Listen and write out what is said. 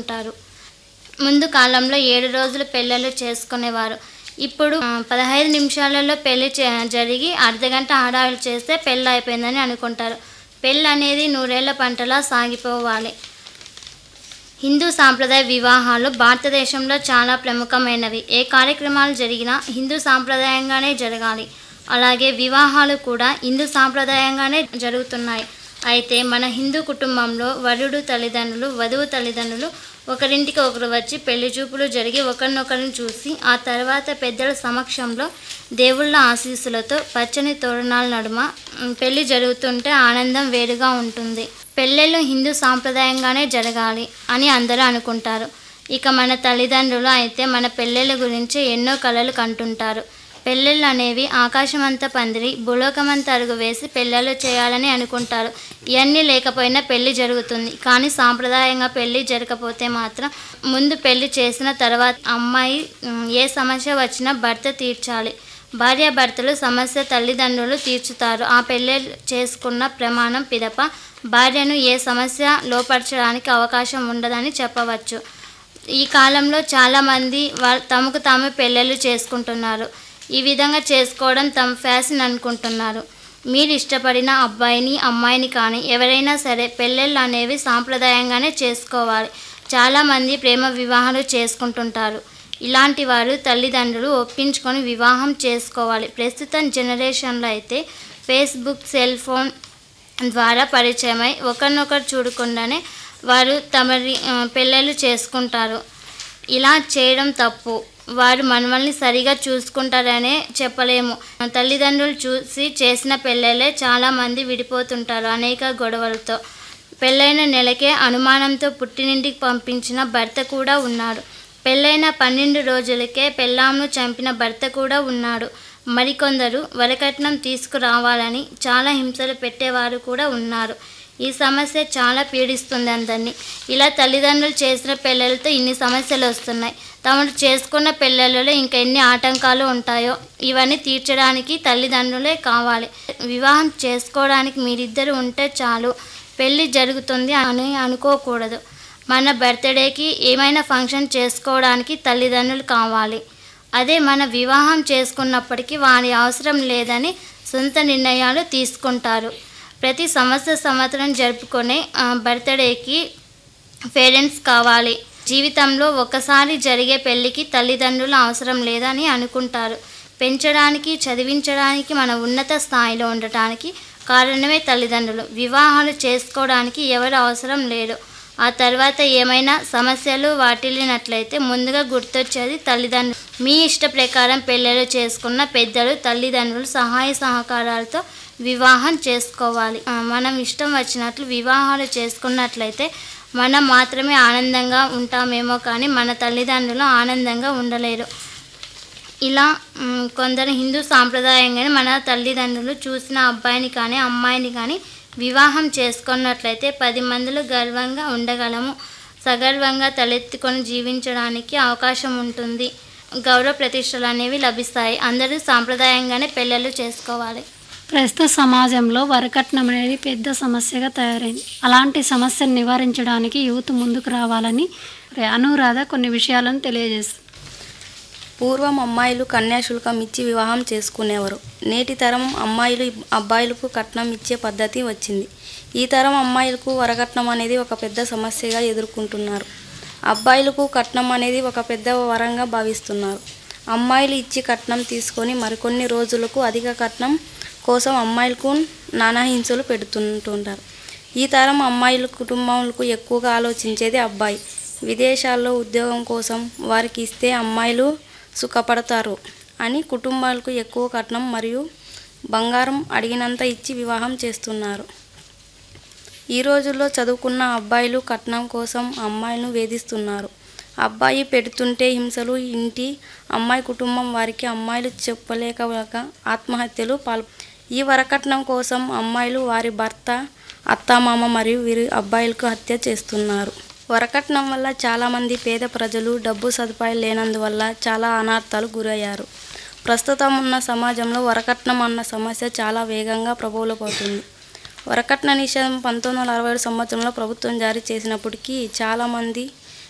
చేసుకుంటారు ముందు కాలంలో ఏడు రోజులు పెళ్ళిళ్ళు చేసుకునేవారు ఇప్పుడు ఆ, పదహైదు నిమిషాలలో పెళ్లి చే- జరిగి అర్ధగంట హడావిడి చేస్తే పెళ్ళి అయిపోయిందని అనుకుంటారు పెళ్ళి అనేది నూరేళ్ల పంటలా సాగిపోవాలి హిందూ సాంప్రదాయ వివాహాలు భారతదేశంలో చాలా ప్రముఖమైనవి ఏ కార్యక్రమాలు జరిగినా హిందూ సాంప్రదాయంగానే జరగాలి అలాగే వివాహాలు కూడా హిందూ సాంప్రదాయంగానే జరుగుతున్నాయి అయితే మన హిందూ కుటుంబంలో వరుడు తల్లిదండ్రులు వధువు తల్లిదండ్రులు ఒకరింటికి ఒకరు వచ్చి పెళ్లి చూపులు జరిగి ఒకరినొకరిని చూసి ఆ తర్వాత పెద్దల సమక్షంలో దేవుళ్ళ ఆశీస్సులతో పచ్చని తోరణాల నడుమ ఉమ్, పెళ్లి జరుగుతుంటే ఆనందం వేరుగా ఉంటుంది పెళ్ళిళ్ళు హిందూ సాంప్రదాయంగానే జరగాలి అని అందరూ అనుకుంటారు ఇక మన తల్లిదండ్రులు అయితే మన పెళ్ళిళ్ళ గురించి ఎన్నో కలలు కంటుంటారు పెళ్ళిళ్ళు అనేవి ఆకాశమంతా పందిరి భూలోకమంతా అరుగు వేసి పెళ్ళిళ్ళు చేయాలని అనుకుంటారు ఇవన్నీ లేకపోయినా పెళ్లి జరుగుతుంది కానీ సాంప్రదాయంగా పెళ్లి జరగకపోతే మాత్రం ముందు పెళ్లి చేసిన తర్వాత అమ్మాయి ఉమ్, ఏ సమస్య వచ్చినా భర్త తీర్చాలి భార్యాభర్తలు సమస్య తల్లిదండ్రులు తీర్చుతారు ఆ పెళ్ళి చేసుకున్న ప్రమాణం పిదప భార్యను ఏ సమస్య లోపరచడానికి అవకాశం ఉండదని చెప్పవచ్చు ఈ కాలంలో చాలామంది వా తమకు తాము పెళ్ళిళ్ళు చేసుకుంటున్నారు ఈ విధంగా చేసుకోవడం తమ ఫ్యాషన్ అనుకుంటున్నారు మీరు ఇష్టపడిన అబ్బాయిని అమ్మాయిని కానీ ఎవరైనా సరే పెళ్ళిళ్ళు అనేవి సాంప్రదాయంగానే చేసుకోవాలి చాలామంది ప్రేమ వివాహాలు చేసుకుంటుంటారు ఇలాంటి వారు తల్లిదండ్రులు ఒప్పించుకొని వివాహం చేసుకోవాలి ప్రస్తుతం జనరేషన్లో అయితే ఫేస్బుక్ సెల్ ఫోన్ ద్వారా పరిచయమై ఒకరినొకరు చూడకుండానే వారు తమ పెళ్ళిళ్ళు చేసుకుంటారు ఇలా చేయడం తప్పు వారు మనల్ని సరిగా చూసుకుంటారనే చెప్పలేము తల్లిదండ్రులు చూసి చేసిన పెళ్ళిళ్ళే చాలామంది విడిపోతుంటారు అనేక గొడవలతో పెళ్ళైన నెలకే అనుమానంతో పుట్టినింటికి పంపించిన భర్త కూడా ఉన్నాడు పెళ్ళైన పన్నెండు రోజులకే పెళ్ళాంను చంపిన భర్త కూడా ఉన్నాడు మరికొందరు వరకట్నం తీసుకురావాలని చాలా హింసలు పెట్టేవారు కూడా ఉన్నారు ఈ సమస్య చాలా పీడిస్తుంది అందరినీ ఇలా తల్లిదండ్రులు చేసిన పెళ్ళిళ్ళతో ఇన్ని సమస్యలు వస్తున్నాయి తమను చేసుకున్న పెళ్ళిళ్ళలో ఇంకా ఎన్ని ఆటంకాలు ఉంటాయో ఇవన్నీ తీర్చడానికి తల్లిదండ్రులే కావాలి వివాహం చేసుకోవడానికి మీరిద్దరు ఉంటే చాలు పెళ్ళి జరుగుతుంది అని అనుకోకూడదు మన బర్త్డేకి ఏమైనా ఫంక్షన్ చేసుకోవడానికి తల్లిదండ్రులు కావాలి అదే మన వివాహం చేసుకున్నప్పటికీ వారి అవసరం లేదని సొంత నిర్ణయాలు తీసుకుంటారు ప్రతి సంవత్సర సంవత్సరం జరుపుకునే ఆ, బర్త్డేకి పేరెంట్స్ కావాలి జీవితంలో ఒకసారి జరిగే పెళ్ళికి తల్లిదండ్రులు అవసరం లేదని అనుకుంటారు పెంచడానికి చదివించడానికి మన ఉన్నత స్థాయిలో ఉండటానికి కారణమే తల్లిదండ్రులు వివాహాలు చేసుకోవడానికి ఎవరు అవసరం లేదు ఆ తర్వాత ఏమైనా సమస్యలు వాటిల్లినట్లయితే ముందుగా గుర్తొచ్చేది తల్లిదండ్రులు మీ ఇష్ట ప్రకారం పెళ్ళిళ్ళు చేసుకున్న పెద్దలు తల్లిదండ్రులు సహాయ సహకారాలతో వివాహం చేసుకోవాలి ఆ, మనం ఇష్టం వచ్చినట్లు వివాహాలు చేసుకున్నట్లయితే మనం మాత్రమే ఆనందంగా ఉంటామేమో కానీ మన తల్లిదండ్రులు ఆనందంగా ఉండలేరు ఇలా మ్, కొందరు హిందూ సాంప్రదాయంగానే మన తల్లిదండ్రులు చూసిన అబ్బాయిని కానీ అమ్మాయిని కానీ వివాహం చేసుకున్నట్లయితే పది మందిలో గర్వంగా ఉండగలము సగర్వంగా తలెత్తుకొని జీవించడానికి అవకాశం ఉంటుంది గౌరవ ప్రతిష్టలు అనేవి లభిస్తాయి అందరూ సాంప్రదాయంగానే పెళ్ళిళ్ళు చేసుకోవాలి ప్రస్తుత సమాజంలో వరకట్నం అనేది పెద్ద సమస్యగా తయారైంది అలాంటి సమస్యను నివారించడానికి యూత్ ముందుకు రావాలని అనురాధ కొన్ని విషయాలను తెలియజేస్తుంది పూర్వం అమ్మాయిలు కన్యాశుల్కం ఇచ్చి వివాహం చేసుకునేవారు నేటి తరం అమ్మాయిలు అబ్బాయిలకు కట్నం ఇచ్చే పద్ధతి వచ్చింది ఈ తరం అమ్మాయిలకు వరకట్నం అనేది ఒక పెద్ద సమస్యగా ఎదుర్కొంటున్నారు అబ్బాయిలకు కట్నం అనేది ఒక పెద్ద వరంగా భావిస్తున్నారు అమ్మాయిలు ఇచ్చి కట్నం తీసుకొని మరికొన్ని రోజులకు అధిక కట్నం కోసం అమ్మాయిలకు నానా హింసలు పెడుతుంటుంటారు ఈ తరం అమ్మాయిల కుటుంబాలకు ఎక్కువగా ఆలోచించేది అబ్బాయి విదేశాల్లో ఉద్యోగం కోసం వారికి ఇస్తే అమ్మాయిలు సుఖపడతారు అని కుటుంబాలకు ఎక్కువ కట్నం మరియు బంగారం అడిగినంత ఇచ్చి వివాహం చేస్తున్నారు ఈ రోజుల్లో చదువుకున్న అబ్బాయిలు కట్నం కోసం అమ్మాయిలను వేధిస్తున్నారు అబ్బాయి పెడుతుంటే హింసలు ఇంటి అమ్మాయి కుటుంబం వారికి అమ్మాయిలు చెప్పలేక ఆత్మహత్యలు పాల్ ఈ వరకట్నం కోసం అమ్మాయిలు వారి భర్త అత్తామామ మరియు వీరి అబ్బాయిలకు హత్య చేస్తున్నారు వరకట్నం వల్ల చాలామంది పేద ప్రజలు డబ్బు సదుపాయాలు లేనందువల్ల చాలా అనార్థాలు గురయ్యారు ప్రస్తుతం ఉన్న సమాజంలో వరకట్నం అన్న సమస్య చాలా వేగంగా ప్రబలపోతుంది వరకట్న నిషేధం పంతొమ్మిది వందల అరవై ఏడు సంవత్సరంలో ప్రభుత్వం జారీ చేసినప్పటికీ చాలామంది